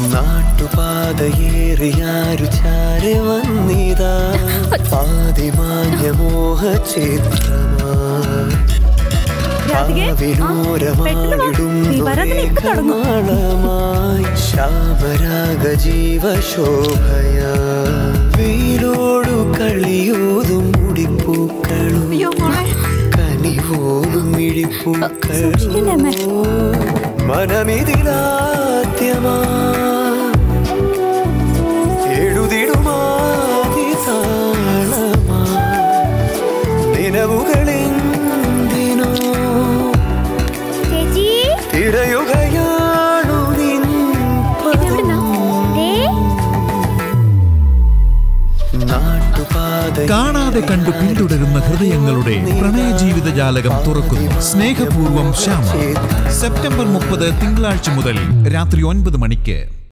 നാട്ടുപാതയേറിയാരു ചാരി വന്നിതാ പാതിമാഞ്ഞ മോഹചിത്രമായി രാധികേ, ആ, പെട്ടെന്ന് വാ. നീ വരാതിന് ഇപ്പൊ തുടങ്ങും. നാളമായി ശ്യാമരാഗ ജീവശോഭയ വെയിലോടു കളിയോതും മുടിപ്പൂക്കളും അയ്യോ മോളെ കനിവോടും സൂക്ഷിക്കണ്ടേ അമ്മേ? മിഴിപ്പൂക്കളും മനമിതിലാദ്യമാ എഴുതിടുമാതി താളമാ ദിനവുകളെന്തിനോ ചേച്ചി തിരയുകയാണു നിൻ ഇതെവിടുന്നാ ദേ നാട്ടുപാത കാണാതെ കണ്ടു പിന്തുടരുന്ന ഹൃദയങ്ങളുടെ പ്രണയ ജീവിത ജാലകം തുറക്കുന്നു സ്നേഹപൂർവം ശ്യാമ സെപ്റ്റംബർ മുപ്പത് തിങ്കളാഴ്ച മുതൽ രാത്രി ഒൻപത് മണിക്ക്